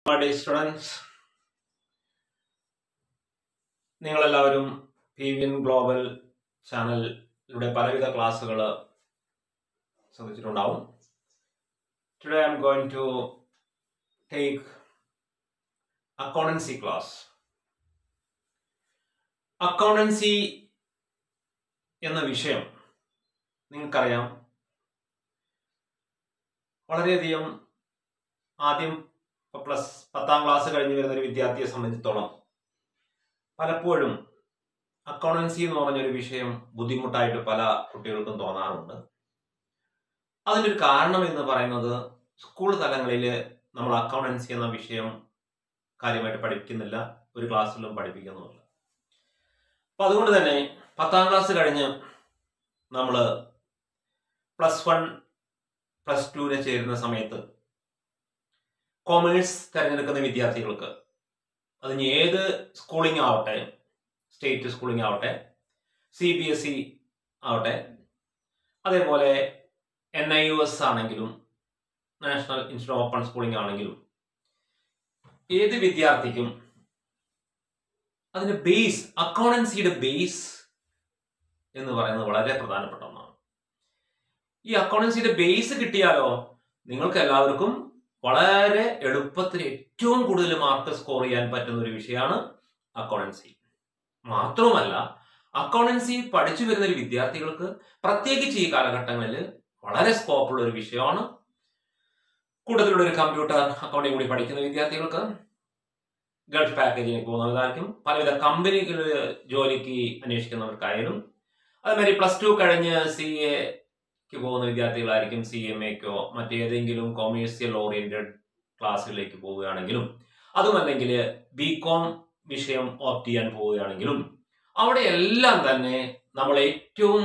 My dear students, നിങ്ങളെല്ലാവരും P V N global ചാനലിലൂടെ പലവിധ ക്ലാസ്സുകൾ ശ്രദ്ധിച്ചിട്ടുണ്ടാവും today I am going to take accountancy class accountancy എന്ന വിഷയം നിങ്ങൾക്കറിയാം വളരെയധികം ആദ്യം പ്ലസ് പത്താം ക്ലാസ് കഴിഞ്ഞ് വരുന്ന ഒരു വിദ്യാർത്ഥിയെ സംബന്ധിച്ചിടത്തോളം പലപ്പോഴും അക്കൗണ്ടൻസി എന്ന് പറഞ്ഞൊരു വിഷയം ബുദ്ധിമുട്ടായിട്ട് പല കുട്ടികൾക്കും തോന്നാറുണ്ട് അതിൻ്റെ ഒരു കാരണം എന്ന് പറയുന്നത് സ്കൂൾ തലങ്ങളിൽ നമ്മൾ അക്കൗണ്ടൻസി എന്ന വിഷയം കാര്യമായിട്ട് പഠിക്കുന്നില്ല ഒരു ക്ലാസ്സിലും പഠിപ്പിക്കുന്നുമില്ല അപ്പം അതുകൊണ്ട് തന്നെ പത്താം ക്ലാസ് കഴിഞ്ഞ് നമ്മൾ പ്ലസ് വൺ പ്ലസ് ടുവിന് ചേരുന്ന സമയത്ത് കോമേഴ്സ് തിരഞ്ഞെടുക്കുന്ന വിദ്യാർത്ഥികൾക്ക് അതിന് ഏത് സ്കൂളിംഗ് ആവട്ടെ സ്റ്റേറ്റ് സ്കൂളിംഗ് ആവട്ടെ സി ബി എസ് ഇ ആവട്ടെ അതേപോലെ എൻ ഐ യു എസ് ആണെങ്കിലും നാഷണൽ ഇൻസ്റ്റിറ്റ്യൂട്ട് ഓപ്പൺ സ്കൂളിംഗ് ആണെങ്കിലും ഏത് വിദ്യാർത്ഥിക്കും അതിന്റെ ബേസ് അക്കൗണ്ടൻസിയുടെ ബേസ് എന്ന് പറയുന്നത് വളരെ പ്രധാനപ്പെട്ട ഒന്നാണ് ഈ അക്കൗണ്ടൻസിയുടെ ബേസ് കിട്ടിയാലോ നിങ്ങൾക്ക് എല്ലാവർക്കും വളരെ എളുപ്പത്തിൽ ഏറ്റവും കൂടുതൽ മാർക്ക് സ്കോർ ചെയ്യാൻ പറ്റുന്ന ഒരു വിഷയമാണ് അക്കൗണ്ടൻസി മാത്രവുമല്ല അക്കൗണ്ടൻസി പഠിച്ചു വരുന്ന ഒരു വിദ്യാർത്ഥികൾക്ക് പ്രത്യേകിച്ച് ഈ കാലഘട്ടങ്ങളിൽ വളരെ സ്കോപ്പുള്ള ഒരു വിഷയമാണ് കൂട്ടത്തിലുള്ള ഒരു കമ്പ്യൂട്ടർ അക്കൗണ്ടിങ് കൂടി പഠിക്കുന്ന വിദ്യാർത്ഥികൾക്ക് ഗൾഫ് പാക്കേജിലേക്ക് പോകുന്നവർക്കായിരിക്കും പലവിധ കമ്പനികളിൽ ജോലിക്ക് അന്വേഷിക്കുന്നവർക്കായാലും അതുമാതിരി പ്ലസ് ടു കഴിഞ്ഞ് സി എ ക്ക് പോകുന്ന വിദ്യാർത്ഥികളായിരിക്കും സി എം എക്കോ മറ്റേതെങ്കിലും കൊമേഴ്സ്യൽ ഓറിയന്റഡ് ക്ലാസ്സുകളിലേക്ക് പോവുകയാണെങ്കിലും അതുമല്ലെങ്കിൽ ബി കോം വിഷയം ഓപ്റ്റ് ചെയ്യാൻ പോവുകയാണെങ്കിലും അവിടെ എല്ലാം തന്നെ നമ്മൾ ഏറ്റവും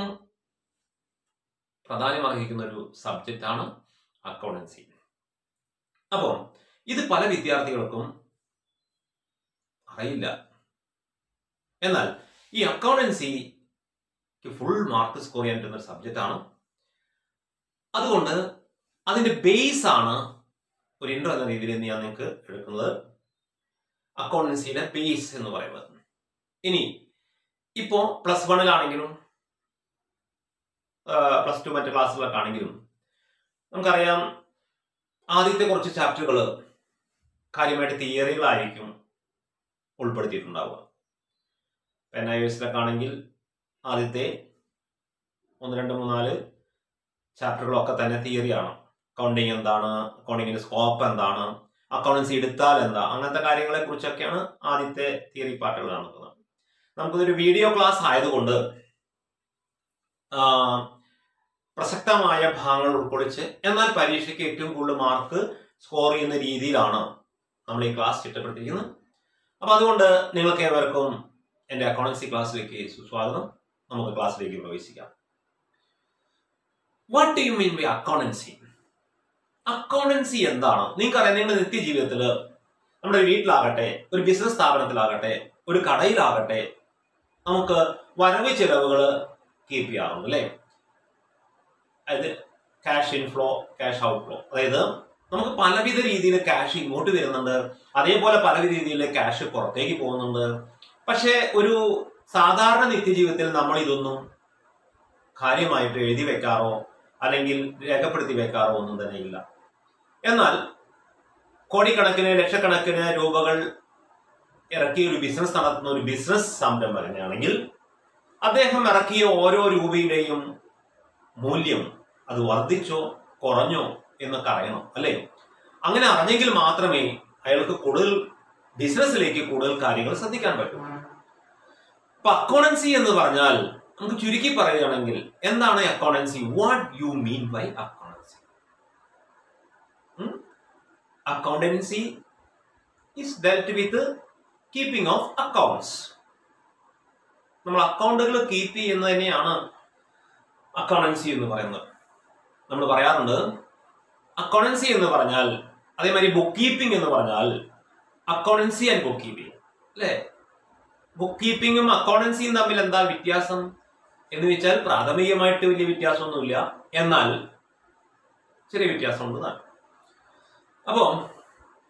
പ്രാധാന്യം അർഹിക്കുന്ന ഒരു സബ്ജക്റ്റ് ആണ് അക്കൗണ്ടൻസി അപ്പോൾ ഇത് പല വിദ്യാർത്ഥികൾക്കും അറിയില്ല എന്നാൽ ഈ അക്കൗണ്ടൻസിക്ക് ഫുൾ മാർക്ക് സ്കോർ ചെയ്യാൻ പറ്റുന്ന ഒരു സബ്ജക്റ്റ് ആണ് അതുകൊണ്ട് അതിന്റെ ബേസ് ആണ് ഒരു ഇൻട്രോ എന്ന രീതിയിൽ ഞാൻ നിങ്ങൾക്ക് എടുക്കുന്നത് അക്കൗണ്ടൻസിയുടെ ബേസ് എന്ന് പറയുന്നത് ഇനി ഇപ്പോ പ്ലസ് വണ്ണിലാണെങ്കിലും പ്ലസ് ടു മറ്റു ക്ലാസ്സുകളൊക്കെ ആണെങ്കിലും നമുക്കറിയാം ആദ്യത്തെ കുറച്ച് ചാപ്റ്ററുകൾ കാര്യമായിട്ട് തിയറികളായിരിക്കും ഉൾപ്പെടുത്തിയിട്ടുണ്ടാവുക എൻ ഐ എസിലൊക്കെ ആണെങ്കിൽ ആദ്യത്തെ ഒന്ന് രണ്ട് മൂന്നാല് ചാപ്റ്ററുകളൊക്കെ തന്നെ തിയറിയാണ് അക്കൗണ്ടിങ് എന്താണ് അക്കൗണ്ടിങ്ങിന്റെ സ്കോപ്പ് എന്താണ് അക്കൗണ്ടൻസി എടുത്താൽ എന്താ അങ്ങനത്തെ കാര്യങ്ങളെ കുറിച്ചൊക്കെയാണ് ആദ്യത്തെ തിയറി പാർട്ടുകൾ നടക്കുന്നത് നമുക്കിതൊരു വീഡിയോ ക്ലാസ് ആയതുകൊണ്ട് പ്രസക്തമായ ഭാഗങ്ങൾ ഉൾക്കൊള്ളിച്ച് എന്നാൽ പരീക്ഷയ്ക്ക് ഏറ്റവും കൂടുതൽ മാർക്ക് സ്കോർ ചെയ്യുന്ന രീതിയിലാണ് നമ്മൾ ഈ ക്ലാസ് ചിട്ടപ്പെടുത്തിയിരിക്കുന്നത് അപ്പൊ അതുകൊണ്ട് നിങ്ങൾക്ക് ഏവർക്കും എൻ്റെ അക്കൗണ്ടൻസി ക്ലാസ്സിലേക്ക് സുസ്വാഗതം നമുക്ക് ക്ലാസ്സിലേക്ക് പ്രവേശിക്കാം what do you mean by accountancy accountancy എന്താണ് നിങ്ങൾക്കറിയാം നിങ്ങളുടെ നിത്യജീവിതത്തിൽ നമ്മുടെ വീട്ടിലാകട്ടെ ഒരു ബിസിനസ് സ്ഥാപനത്തിലാകട്ടെ ഒരു കടയിലാകട്ടെ നമുക്ക് വരവ് ചെലവുകൾ കീപ്പ് ചെയ്യാറുണ്ട് അല്ലേ അതായത് cash inflow cash out flow അതായത് നമുക്ക് പലവിധ രീതിയിൽ ക്യാഷ് ഇങ്ങോട്ട് വരുന്നുണ്ട് അതേപോലെ പലവിധ രീതിയിൽ ക്യാഷ് പുറത്തേക്ക് പോകുന്നുണ്ട് പക്ഷേ ഒരു സാധാരണ നിത്യജീവിതത്തിൽ നമ്മൾ ഇതൊന്നും കാര്യമായിട്ട് എഴുതി വെക്കാറോ അല്ലെങ്കിൽ രേഖപ്പെടുത്തി വെക്കാറോ ഒന്നും തന്നെ ഇല്ല എന്നാൽ കോടിക്കണക്കിന് ലക്ഷക്കണക്കിന് രൂപകൾ ഇറക്കിയ ഒരു ബിസിനസ് നടത്തുന്ന ഒരു ബിസിനസ് സംരംഭകനാണെങ്കിൽ അദ്ദേഹം ഇറക്കിയ ഓരോ രൂപയുടെയും മൂല്യം അത് വർദ്ധിച്ചോ കുറഞ്ഞോ എന്നൊക്കെ അറിയണം അല്ലേ അങ്ങനെ അറിഞ്ഞെങ്കിൽ മാത്രമേ അയാൾക്ക് കൂടുതൽ ബിസിനസ്സിലേക്ക് കൂടുതൽ കാര്യങ്ങൾ ശ്രദ്ധിക്കാൻ പറ്റൂ അപ്പൊ അക്കൗണ്ടൻസി എന്ന് പറഞ്ഞാൽ നമുക്ക് ചുരുക്കി പറയുകയാണെങ്കിൽ എന്താണ് accountancy what you mean by accountancy accountancy is dealt with keeping of accounts നമ്മൾ അക്കൗണ്ടുകൾ കീപ്പ് ചെയ്യുന്നതിനെയാണ് അക്കൗണ്ടൻസി എന്ന് പറയുന്നത് നമ്മൾ പറയാറുണ്ട് അക്കൗണ്ടൻസി എന്ന് പറഞ്ഞാൽ അതേമാതിരി ബുക്ക് കീപ്പിംഗ് എന്ന് പറഞ്ഞാൽ അക്കൗണ്ടൻസി ആൻഡ് ബുക്ക് കീപ്പിംഗ് അല്ലേ ബുക്ക് കീപ്പിംഗും അക്കൗണ്ടൻസിയും തമ്മിൽ എന്താ വ്യത്യാസം എന്ന് വെച്ചാൽ പ്രാഥമികമായിട്ട് വലിയ വ്യത്യാസമൊന്നുമില്ല എന്നാൽ ചെറിയ വ്യത്യാസമുണ്ട് താൻ അപ്പോൾ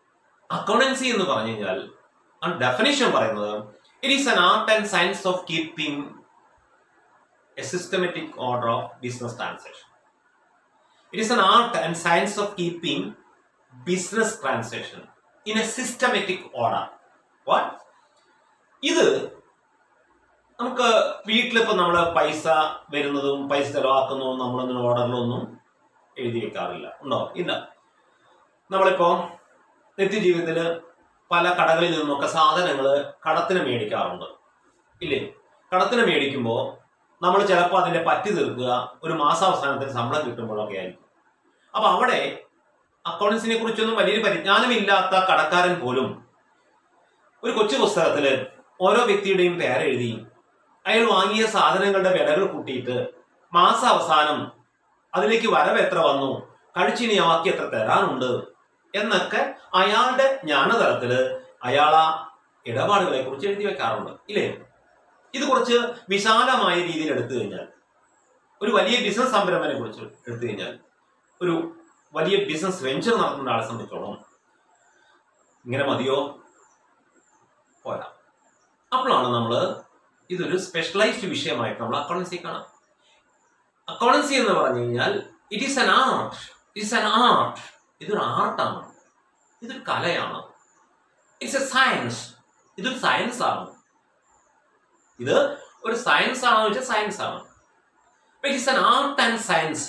അക്കൗണ്ടൻസി എന്ന് പറഞ്ഞു കഴിഞ്ഞാൽ ഡെഫിനേഷൻ പറയുന്നത് it is an art and science of keeping a systematic order of business transaction it is an art and science of keeping business transaction in a systematic order what ഇത് നമുക്ക് വീട്ടിലിപ്പോ നമ്മള് പൈസ വരുന്നതും പൈസ ചെലവാക്കുന്നതും നമ്മളൊന്നും ഓർഡറിലൊന്നും എഴുതി വെക്കാറില്ല ഉണ്ടോ ഇല്ല നമ്മളിപ്പോ നിത്യജീവിതത്തില് പല കടകളിൽ നിന്നൊക്കെ സാധനങ്ങൾ കടത്തിന് മേടിക്കാറുണ്ട് ഇല്ലേ കടത്തിന് മേടിക്കുമ്പോൾ നമ്മൾ ചിലപ്പോൾ അതിന്റെ പറ്റി തീർക്കുക ഒരു മാസാവസാനത്തിൽ ശമ്പളം കിട്ടുമ്പോഴൊക്കെ ആയിരിക്കും അപ്പൊ അവിടെ അക്കൗണ്ടൻസിനെ കുറിച്ചൊന്നും വലിയൊരു പരിജ്ഞാനമില്ലാത്ത കടക്കാരൻ പോലും ഒരു കൊച്ചു പുസ്തകത്തില് ഓരോ വ്യക്തിയുടെയും പേരെഴുതി അയാൾ വാങ്ങിയ സാധനങ്ങളുടെ വിലകൾ കൂട്ടിയിട്ട് മാസാവസാനം അതിലേക്ക് വരവ് എത്ര വന്നു കഴിച്ചിനി ബാക്കി എത്ര തരാനുണ്ട് എന്നൊക്കെ അയാളുടെ ജ്ഞാനതലത്തില് അയാൾ ആ ഇടപാടുകളെ കുറിച്ച് എഴുതി വെക്കാറുണ്ട് ഇല്ലേ ഇത് കുറച്ച് വിശാലമായ രീതിയിൽ എടുത്തു കഴിഞ്ഞാൽ ഒരു വലിയ ബിസിനസ് സംരംഭനെ കുറിച്ച് എടുത്തു കഴിഞ്ഞാൽ ഒരു വലിയ ബിസിനസ് വെഞ്ചർ നടത്തുന്ന ആളെ സംബന്ധിച്ചോളം ഇങ്ങനെ മതിയോ പോരാ അപ്പോഴാണ് നമ്മൾ ഇതൊരു സ്പെഷ്യലൈസ്ഡ് വിഷയമായിട്ട് നമ്മൾ അക്കൗണ്ടൻസി കാണാം അക്കൗണ്ടൻസി എന്ന് പറഞ്ഞു കഴിഞ്ഞാൽ it is an art it's an art ഇതൊരു ആർട്ടാണ് ഇതൊരു കലയാണ് ഇറ്റ്സ് എ സയൻസ് ഇതൊരു സയൻസ് ആണ് ഇത് ഒരു സയൻസ് ആണോ വെച്ചാൽ സയൻസ് ആണ് it is an art and science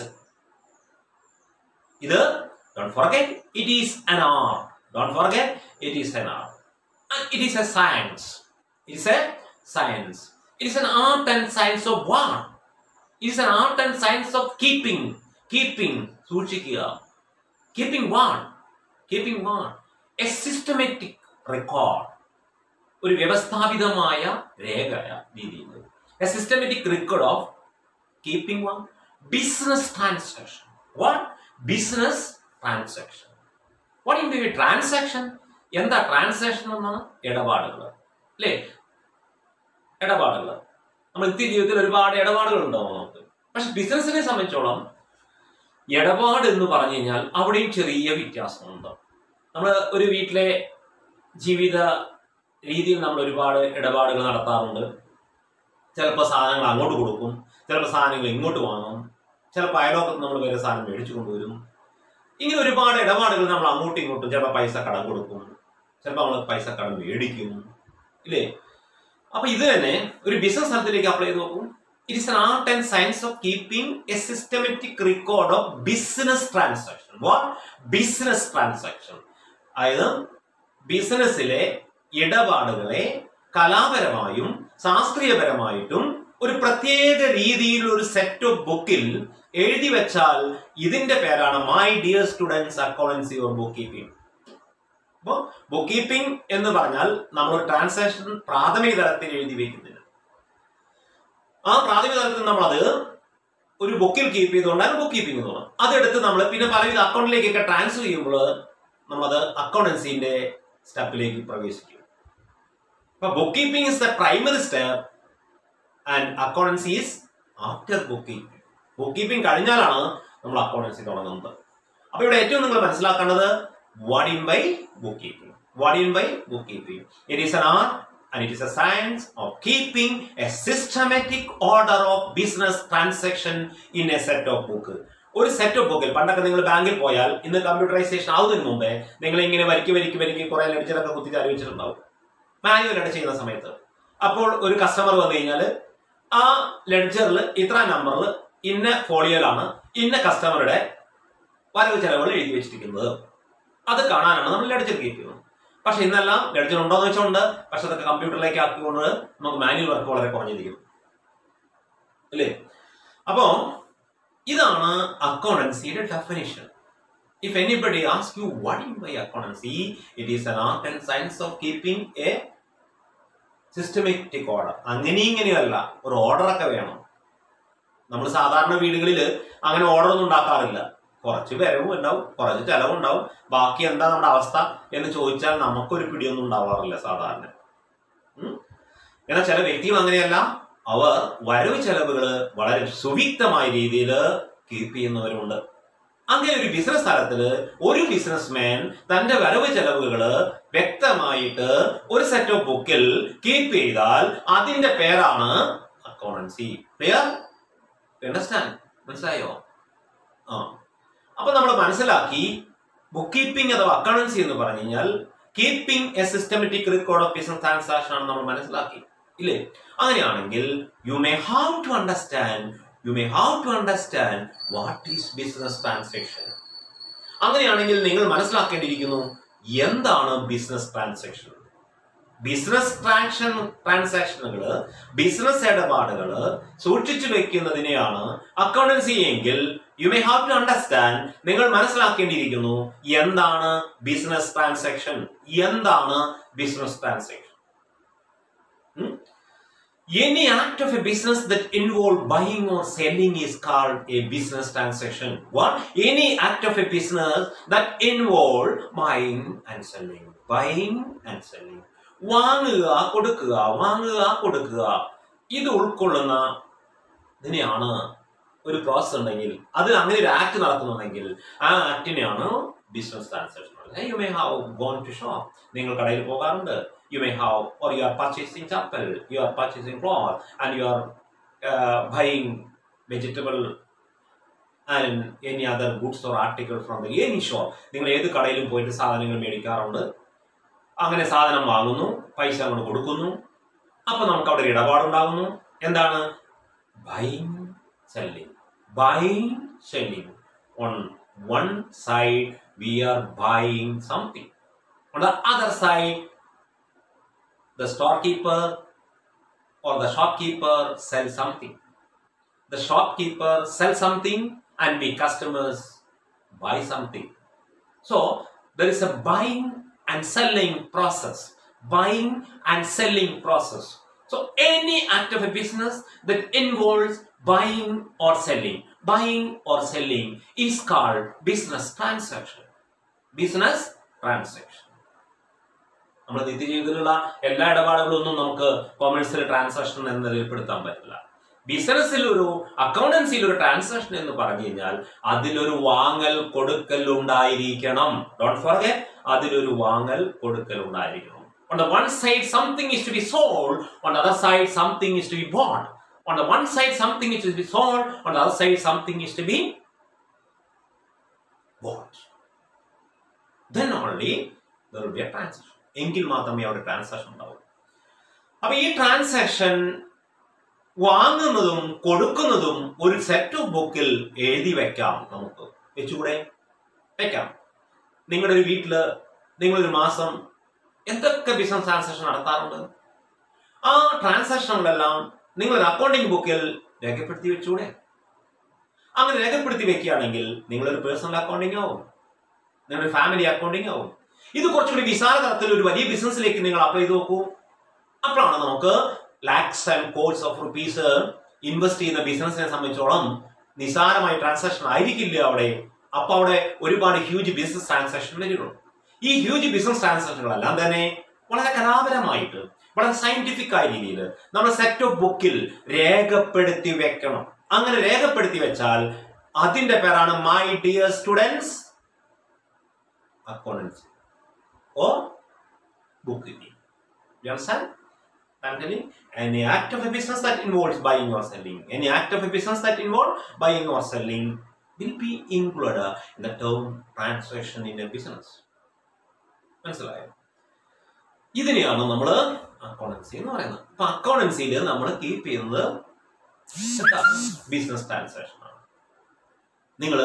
ഇത് don't forget it is an art don't forget it is an art it is a science it is a science it is an art and science of what it is an art and science of keeping keeping സൂക്ഷിക്കുക keeping what keeping what a systematic record ഒരു വ്യവസ്ഥാപിതമായ രേഖ രീതിയിൽ a systematic record of keeping one business transaction what business transaction what in the transaction എന്താ transaction എന്നാണ് ഇടപാടുകൾ അല്ലേ ഇടപാടുകൾ നമ്മൾ നിത്യ ജീവിതത്തിൽ ഒരുപാട് ഇടപാടുകൾ ഉണ്ടാവും നമുക്ക് പക്ഷെ ബിസിനസിനെ സംബന്ധിച്ചോളം ഇടപാട് എന്ന് പറഞ്ഞു കഴിഞ്ഞാൽ അവിടെയും ചെറിയ വ്യത്യാസമുണ്ട് നമ്മൾ ഒരു വീട്ടിലെ ജീവിത രീതിയിൽ നമ്മൾ ഒരുപാട് ഇടപാടുകൾ നടത്താറുണ്ട് ചിലപ്പോൾ സാധനങ്ങൾ അങ്ങോട്ട് കൊടുക്കും ചിലപ്പോൾ സാധനങ്ങൾ ഇങ്ങോട്ട് വാങ്ങും ചിലപ്പോൾ അയലോക്കത്ത് നമ്മൾ വേറെ സാധനം മേടിച്ചു കൊണ്ടുവരും ഇങ്ങനെ ഒരുപാട് ഇടപാടുകൾ നമ്മൾ അങ്ങോട്ടും ഇങ്ങോട്ടും ചിലപ്പോൾ പൈസ കടം കൊടുക്കും ചിലപ്പോൾ നമ്മൾ പൈസ കടം മേടിക്കും ഇല്ലേ അപ്പൊ ഇത് തന്നെ ഒരു ബിസിനസ് തലത്തിലേക്ക് അപ്ലൈ ചെയ്ത് നോക്കും it is an art and science of keeping a systematic record of business transaction what business transaction അതായത് ബിസിനസ്സിലെ ഇടപാടുകളെ കലാപരമായും ശാസ്ത്രീയപരമായിട്ടും ഒരു പ്രത്യേക രീതിയിൽ ഒരു സെറ്റ് ഓഫ് ബുക്കിൽ എഴുതി വെച്ചാൽ ഇതിന്റെ പേരാണ് my dear students accountancy or book keeping അപ്പോൾ ബുക്ക് കീപ്പിംഗ് എന്ന് പറഞ്ഞാൽ നമ്മൾ ഒരു ട്രാൻസാക്ഷൻ പ്രാഥമിക തലത്തിൽ എഴുതി വെക്കുന്നില്ല ആ പ്രാഥമിക തലത്തിൽ നമ്മൾ അത് ഒരു ബുക്കിൽ കീപ്പ് ചെയ്തുകൊണ്ടാണ് ബുക്ക് കീപ്പിംഗ് എന്ന് പറയുന്നത് അതെടുത്ത് നമ്മൾ പിന്നെ പലവിധ അക്കൗണ്ടിലേക്കൊക്കെ ട്രാൻസ്ഫർ ചെയ്യുമ്പോൾ നമ്മളത് അക്കൗണ്ടൻസിന്റെ സ്റ്റെപ്പിലേക്ക് പ്രവേശിക്കും അപ്പൊ book keeping is the primary step and accountancy is after book keeping book keeping കഴിഞ്ഞാലാണ് നമ്മൾ അക്കൗണ്ടൻസി തുടങ്ങുന്നത് അപ്പൊ ഇവിടെ ഏറ്റവും നിങ്ങൾ മനസ്സിലാക്കേണ്ടത് what in by book keeping what in by book keeping it is an art and it is a science of keeping a systematic order of business transaction in a set of book ഒരു set of ബുക്കിൽ പണ്ടൊക്കെ നിങ്ങൾ ബാങ്കിൽ പോയാൽ ഇന്ന് computerisation ആവുന്നതിന് മുമ്പേ നിങ്ങൾ ഇങ്ങനെ വരിക്ക് വരിക്ക് വരിക്ക് കുറെ ലെഡ്ജറൊക്കെ കുത്തി അറിയിച്ചിട്ടുണ്ടാവും മാനുവലായിട്ട് ചെയ്യുന്ന സമയത്ത് അപ്പോൾ ഒരു കസ്റ്റമർ വന്നു കഴിഞ്ഞാൽ ആ ലെഡ്ജറിൽ ഇത്ര നമ്പറിൽ ഇന്ന ഫോളിയോയിലാണ് ഇന്ന കസ്റ്റമറുടെ വരവ് ചെലവുകൾ എഴുതി വെച്ചിരിക്കുന്നത് അത് കാണാനാണ് നമ്മൾ ലെഡ്ജർ കീപ്പ് ചെയ്യുന്നത് പക്ഷെ ഇന്നെല്ലാം ലെഡ്ജർ ഉണ്ടോ എന്ന് വെച്ചുകൊണ്ട് പക്ഷെ അതൊക്കെ കമ്പ്യൂട്ടറിലേക്ക് ആക്കിക്കൊണ്ട് നമുക്ക് മാനുവൽ വർക്ക് വളരെ കുറഞ്ഞിരിക്കും അല്ലേ അപ്പോ ഇതാണ് അക്കൗണ്ടൻസിയുടെ definition if anybody ask you what in by accountancy it is an art and science of keeping a systematic order അങ്ങനെ ഇങ്ങനെയല്ല ഒരു ഓർഡർ ഒക്കെ വേണം നമ്മൾ സാധാരണ വീടുകളിൽ അങ്ങനെ ഓർഡർ ഒന്നും ഉണ്ടാക്കാറില്ല കുറച്ച് വരവും ഉണ്ടാവും കുറച്ച് ചെലവും ഉണ്ടാവും ബാക്കി എന്താ നമ്മുടെ അവസ്ഥ എന്ന് ചോദിച്ചാൽ നമുക്കൊരു പിടിയൊന്നും ഉണ്ടാവാറില്ല സാധാരണ ഉം. എന്നാൽ ചില വ്യക്തികൾ അങ്ങനെയല്ല അവർ വരവ് ചെലവുകൾ വളരെ സുവിക്തമായ രീതിയിൽ കീപ്പ് ചെയ്യുന്നവരുണ്ട് അങ്ങനെ ഒരു ബിസിനസ് സ്ഥലത്തില് ഒരു ബിസിനസ്മാൻ തന്റെ വരവ് ചെലവുകള് വ്യക്തമായിട്ട് ഒരു സെറ്റ് ഓഫ് ബുക്കിൽ കീപ്പ് ചെയ്താൽ അതിന്റെ പേരാണ് അക്കൗണ്ടൻസി ക്ലിയർ അണ്ടർസ്റ്റാൻഡ് മനസ്സിലായോ ആ അപ്പൊ നമ്മൾ മനസ്സിലാക്കി ബുക്ക് കീപ്പിംഗ് അഥവാ അക്കൗണ്ടൻസി എന്ന് പറഞ്ഞു കഴിഞ്ഞാൽ keeping a systematic record of business transaction ആണ് നമ്മൾ മനസ്സിലാക്കി ഇല്ലേ അങ്ങനെയാണെങ്കിൽ you may have to understand you may have to understand what is business transaction അങ്ങനെയാണെങ്കിൽ നിങ്ങൾ മനസ്സിലാക്കേണ്ടിയിരിക്കുന്നു എന്താണ് ബിസിനസ് ട്രാൻസാക്ഷൻ ബിസിനസ് ട്രാൻഷൻ ട്രാൻസാക്ഷനുകൾ ബിസിനസ് ഇടപാടുകൾ സൂക്ഷിച്ചു വെക്കുന്നതിനെയാണ് അക്കൗണ്ടൻസി എങ്കിൽ you may have to understand നിങ്ങൾ മനസ്സിലാക്കേണ്ടിയിരിക്കുന്നു എന്താണ് ബിസിനസ് ട്രാൻസാക്ഷൻ എന്താണ് business transaction Any act of a business that involve buying or selling is called a business transaction. What? Any act of a business that involve buying and selling. Buying and selling. വാങ്ങുക കൊടുക്കുക വാങ്ങുക കൊടുക്കുക ഇത് ഉൾക്കൊള്ളുന്ന ഇതിനെയാണ് ഒരു process ഉണ്ടെങ്കിൽ അതിൽ അങ്ങനെ ഒരു ആക്ട് നടക്കുന്നുണ്ടെങ്കിൽ ആ ആക്ടിനെയാണ് business transaction you may have gone to shop നിങ്ങൾ കടയിൽ പോകാറുണ്ട് you may have or you are purchasing chapel you are purchasing cloth and you are uh, buying vegetable and any other goods or article from the any shop നിങ്ങൾ ഏത് കടയിലും പോയിട്ട് സാധനങ്ങൾ മേടിക്കാറുണ്ട് അങ്ങനെ സാധനം വാങ്ങുന്നു പൈസ അങ്ങോട്ട് കൊടുക്കുന്നു അപ്പൊ നമുക്ക് അവിടെ ഒരു ഇടപാടുണ്ടാകുന്നു എന്താണ് buying selling buying selling on one side we are buying something on the other side the storekeeper or the shopkeeper sell something. The shopkeeper sell something and we customers buy something. So there is a buying and selling process. Buying and selling process. So any act of a business that involves buying or selling, buying or selling is called business transaction. Business transaction. നമ്മുടെ നിത്യജീവിതത്തിലുള്ള എല്ലാ ഇടപാടുകളൊന്നും നമുക്ക് commercial transaction എന്ന നിലയിൽപ്പെടുത്താൻ പറ്റില്ല ബിസിനസ്സിൽ ഒരു അക്കൗണ്ടൻസിയിൽ ഒരു transaction എന്ന് പറഞ്ഞു കഴിഞ്ഞാൽ അതിലൊരു വാങ്ങൽ കൊടുക്കൽ ഉണ്ടായിരിക്കണം ഡോണ്ട് ഫോർഗെറ്റ് അതിലൊരു വാങ്ങൽ കൊടുക്കൽ ഉണ്ടായിരിക്കണം On the one side, something is to be sold. On the other side, something is to be bought. On the one side, something is to be sold. On the other side, something is to be bought. Then only there will be a transaction. എങ്കിൽ മാത്രമേ അവിടെ transaction ഉണ്ടാവൂ അപ്പൊ ഈ transaction വാങ്ങുന്നതും കൊടുക്കുന്നതും ഒരു set of ബുക്കിൽ എഴുതി വെക്കാം നമുക്ക് വെച്ചുകൂടെ വെക്കാം നിങ്ങളുടെ ഒരു വീട്ടില് നിങ്ങളൊരു മാസം എന്തൊക്കെ ബിസിനസ് ട്രാൻസാക്ഷൻ നടത്താറുണ്ട് ആ ട്രാൻസാക്ഷനുകളെല്ലാം നിങ്ങളൊരു അക്കൗണ്ടിങ് ബുക്കിൽ രേഖപ്പെടുത്തി വെച്ചുകൂടെ അങ്ങനെ രേഖപ്പെടുത്തി വെക്കുകയാണെങ്കിൽ നിങ്ങളൊരു പേഴ്സണൽ അക്കൗണ്ടിങ് ആവും നിങ്ങളുടെ ഫാമിലി അക്കൗണ്ടിങ് ആവും ഇത് കുറച്ചുകൂടി വിശാല തലത്തിൽ ഒരു വലിയ ബിസിനസ്സിലേക്ക് നിങ്ങൾ അപ്ലൈ ചെയ്ത് നോക്കൂ അപ്പോഴാണ് നമുക്ക് lakhs and crores of rupees invest ചെയ്യുന്ന ബിസിനസിനെ സംബന്ധിച്ചോളം നിസാരമായ ട്രാൻസാക്ഷൻ ആയിരിക്കില്ല അവിടെ അപ്പൊ അവിടെ ഒരുപാട് ഹ്യൂജ് ബിസിനസ് ട്രാൻസാക്ഷൻ വരികയുള്ളൂ ഈ ഹ്യൂജ് ബിസിനസ് ട്രാൻസാക്ഷനുകളെല്ലാം തന്നെ വളരെ കലാപരമായിട്ട് വളരെ സയന്റിഫിക് ആയ രീതിയിൽ നമ്മൾ സെറ്റ് ഓഫ് ബുക്കിൽ രേഖപ്പെടുത്തി വെക്കണം അങ്ങനെ രേഖപ്പെടുത്തി വെച്ചാൽ അതിന്റെ പേരാണ് my dear students accountancy or bookkeeping. You understand? I'm telling any act of a business that involves buying or selling, any act of a business that involves buying or selling will be included in the term transaction in a business. മനസ്സിലായോ ഇതിനെയാണ് നമ്മൾ accountancy എന്ന് പറയുന്നത് അപ്പൊ അക്കൗണ്ടൻസിയിൽ നമ്മൾ keep ചെയ്യുന്നത് business transaction ആണ് നിങ്ങൾ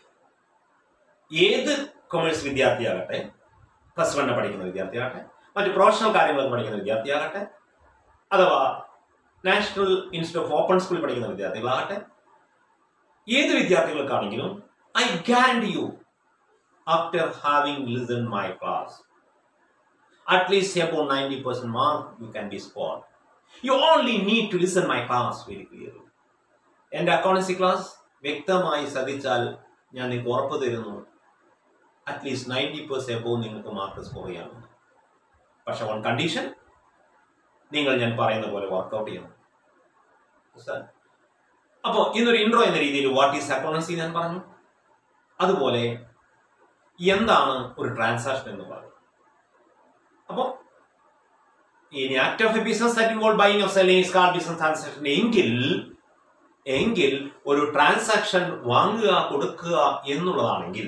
ഏത് കൊമേഴ്സ് വിദ്യാർത്ഥിയാകട്ടെ പ്ലസ് വണ്ണ് പഠിക്കുന്ന വിദ്യാർത്ഥിയാകട്ടെ മറ്റ് പ്രൊഫഷണൽ കാര്യങ്ങളൊക്കെ പഠിക്കുന്ന വിദ്യാർത്ഥിയാകട്ടെ അഥവാ നാഷണൽ ഇൻസ്റ്റിറ്റ്യൂട്ട് ഓഫ് ഓപ്പൺ സ്കൂളിൽ പഠിക്കുന്ന വിദ്യാർത്ഥികളാകട്ടെ ഏത് വിദ്യാർത്ഥികൾക്കാണെങ്കിലും I guarantee you after having listen my class at least about ninety percent mark you can be score you only need to listen my class very clear എൻ്റെ accountancy class വ്യക്തമായി ശ്രദ്ധിച്ചാൽ ഞാൻ നിങ്ങൾക്ക് ഉറപ്പ് തരുന്നു അറ്റ്ലീസ്റ്റ് നയൻറ്റി പെർസെന്റ് എബോവ് നിങ്ങൾക്ക് mark score ചെയ്യാറുണ്ട് പക്ഷെ വൺ കണ്ടീഷൻ നിങ്ങൾ ഞാൻ പറയുന്ന പോലെ വർക്കൗട്ട് ചെയ്യണം അപ്പോൾ ഇന്നൊരു ഇൻട്രോ എന്ന രീതിയിൽ വാട്ട് ഈസ് അക്കൗണ്ടൻസി ഞാൻ പറഞ്ഞു അതുപോലെ എന്താണ് ഒരു ട്രാൻസാക്ഷൻ എന്ന് പറയുന്നത് അപ്പോൾ ഇനി act of a business that involve buying of selling is call business transaction എങ്കിൽ എങ്കിൽ ഒരു ട്രാൻസാക്ഷൻ വാങ്ങുക കൊടുക്കുക എന്നുള്ളതാണെങ്കിൽ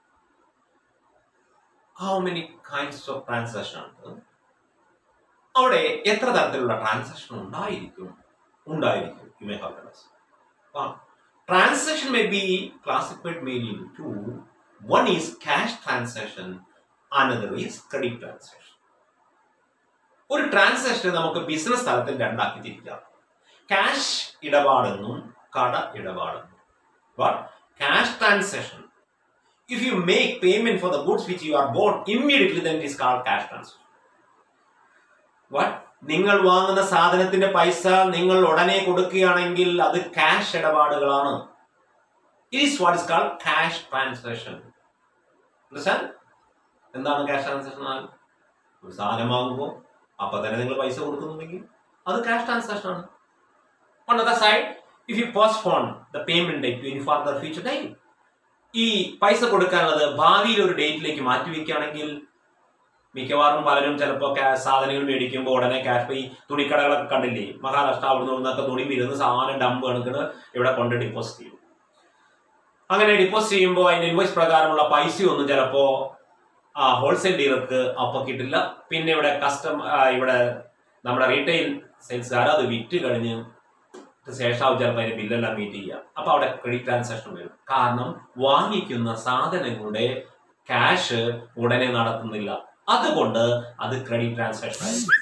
how many kinds of transaction ഉണ്ട് അവിടെ എത്ര തരത്തിലുള്ള ട്രാൻസാക്ഷൻ ഉണ്ടായിരിക്കും ഉണ്ടായിരിക്കും you may have transaction may be classified mainly in two one is cash transaction another is credit transaction ഒരു ട്രാൻസാക്ഷൻ നമുക്ക് ബിസിനസ് തലത്തിൽ രണ്ടാക്കി തിരിക്കാം ക്യാഷ് ഇടപാടെന്നും കട ഇടപാടെന്നും but cash transaction if you make payment for the goods which you are bought immediately then it is called cash transaction what നിങ്ങൾ വാങ്ങുന്ന സാധനത്തിന്റെ പൈസ നിങ്ങൾ ഉടനെ കൊടുക്കുകയാണെങ്കിൽ അത് ക്യാഷ് ഇടപാടുകളാണ് is what is call cash transaction എന്താണ് ക്യാഷ് ട്രാൻസാക്ഷൻ ഒരു സാധനം വാങ്ങുമ്പോൾ അപ്പൊ തന്നെ നിങ്ങൾ പൈസ കൊടുക്കുന്നുണ്ടെങ്കിൽ അത് ക്യാഷ് ട്രാൻസാക്ഷൻ ആണ് on the other side if you postpone the payment date to any further future date ഈ പൈസ കൊടുക്കാനുള്ളത് ഭാവിയിൽ ഒരു ഡേറ്റിലേക്ക് മാറ്റി വെക്കുകയാണെങ്കിൽ മിക്കവാറും പലരും ചിലപ്പോൾ സാധനങ്ങൾ മേടിക്കുമ്പോൾ ഉടനെ ക്യാഷ് ഈ തുണിക്കടകളൊക്കെ കണ്ടില്ലേ മഹാരാഷ്ട്ര അവിടുന്ന് ഇവിടുന്നൊക്കെ തുണി വിരുന്ന് സാധനം ഡംപ് കണക്കിന് ഇവിടെ കൊണ്ട് ഡിപ്പോസിറ്റ് ചെയ്യും അങ്ങനെ ഡിപ്പോസിറ്റ് ചെയ്യുമ്പോൾ അതിന്റെ ഇൻവോയ്സ് പ്രകാരമുള്ള പൈസയൊന്നും ചിലപ്പോ ആ ഹോൾസെയിൽ ഡീലർക്ക് അപ്പൊ കിട്ടില്ല പിന്നെ ഇവിടെ കസ്റ്റം ഇവിടെ നമ്മുടെ റീറ്റെയിൽ സെയിൽസുകാർ അത് വിറ്റ് കഴിഞ്ഞ് ശേഷമാവും ചിലപ്പോൾ അതിന്റെ ബില്ലെല്ലാം മീറ്റ് ചെയ്യുക അപ്പൊ അവിടെ ക്രെഡിറ്റ് ട്രാൻസാക്ഷൻ വരും കാരണം വാങ്ങിക്കുന്ന സാധനങ്ങളുടെ ക്യാഷ് ഉടനെ നടത്തുന്നില്ല അതുകൊണ്ട് അത് ക്രെഡിറ്റ് ട്രാൻസാക്ഷൻ ആയിരിക്കും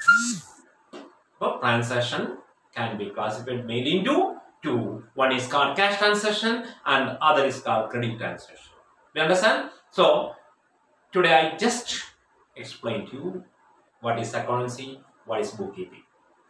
അപ്പോൾ transaction can be classified main in to two one is called cash transaction and other is called credit transaction You understand? So, today I just explained to you what is accountancy, what is bookkeeping.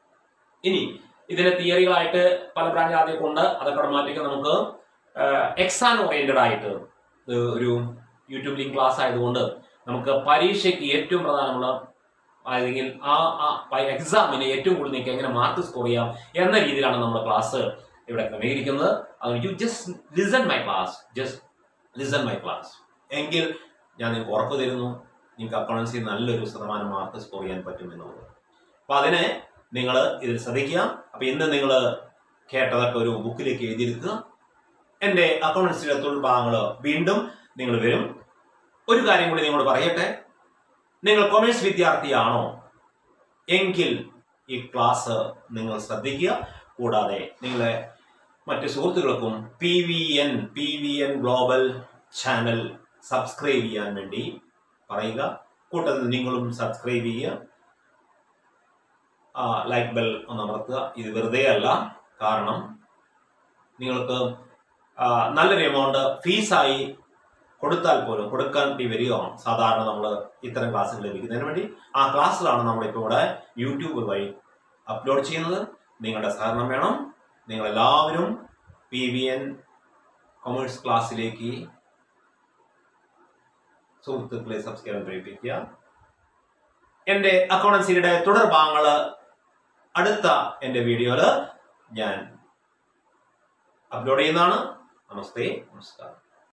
ഇനി ഇതിന്റെ തിയറികളായിട്ട് പല branch ആദ്യം കൊണ്ട് അതൊക്കെ automatic നമുക്ക് exam oriented ആയിട്ട് ഇത് ഒരു യൂട്യൂബ് ലിങ്ക് ക്ലാസ് ആയതുകൊണ്ട് നമുക്ക് പരീക്ഷയ്ക്ക് ഏറ്റവും പ്രധാനമുള്ള അല്ലെങ്കിൽ ആ എക്സാമിന് ഏറ്റവും കൂടുതൽ നിങ്ങൾക്ക് എങ്ങനെ മാർക്ക് സ്കോർ ചെയ്യാം എന്ന രീതിയിലാണ് നമ്മൾ ക്ലാസ് ഇവിടെ ക്രമീകരിക്കുന്നത് അത് you just listen my class just listen my class എങ്കിൽ ഞാൻ നിങ്ങൾക്ക് ഉറപ്പ് തരുന്നു നിങ്ങൾക്ക് അക്കൗണ്ടൻസി നല്ലൊരു ശതമാനം മാർക്ക് സ്കോർ ചെയ്യാൻ പറ്റും എന്നുള്ളത് അപ്പൊ അതിനെ നിങ്ങൾ ഇതിൽ ശ്രദ്ധിക്കുക അപ്പൊ ഇന്ന് നിങ്ങൾ കേട്ടതൊക്കെ ഒരു ബുക്കിലേക്ക് എഴുതിയെടുക്കുക എൻ്റെ അക്കൗണ്ടൻസിയുടെ തൊഴിൽഭാഗങ്ങൾ വീണ്ടും നിങ്ങൾ വരും ഒരു കാര്യം കൂടി നിങ്ങളോട് പറയട്ടെ നിങ്ങൾ കൊമേഴ്സ് വിദ്യാർത്ഥിയാണോ എങ്കിൽ ഈ ക്ലാസ് നിങ്ങൾ ശ്രദ്ധിക്കുക കൂടാതെ നിങ്ങളെ മറ്റ് സുഹൃത്തുക്കൾക്കും P V N P V N global channel subscribe ചെയ്യാൻ വേണ്ടി പറയുക കൂട്ടത്തിൽ നിങ്ങളും സബ്സ്ക്രൈബ് ചെയ്യുക ലൈക്ക് ബെൽ ഒന്ന് അമർത്തുക ഇത് വെറുതെ അല്ല കാരണം നിങ്ങൾക്ക് ആ, നല്ലൊരു എമൗണ്ട് ഫീസായി കൊടുത്താൽ പോലും കൊടുക്കാൻ വേണ്ടി വരികയാണ് സാധാരണ നമ്മൾ ഇത്തരം ക്ലാസ്സുകൾ ലഭിക്കുന്നതിന് വേണ്ടി ആ ക്ലാസ്സിലാണ് നമ്മളിപ്പോൾ ഇവിടെ യൂട്യൂബ് വഴി അപ്ലോഡ് ചെയ്യുന്നത് നിങ്ങളുടെ സഹകരണം വേണം നിങ്ങളെല്ലാവരും പി വി എൻ കൊമേഴ്സ് ക്ലാസ്സിലേക്ക് സുഹൃത്തുക്കളെ സബ്സ്ക്രൈബ് പ്രേരിപ്പിക്കുക എൻ്റെ അക്കൗണ്ടൻസിയുടെ തുടർ ഭാഗങ്ങൾ അടുത്ത എൻ്റെ വീഡിയോയിൽ ഞാൻ അപ്ലോഡ് ചെയ്യുന്നതാണ് നമസ്തേ നമസ്കാരം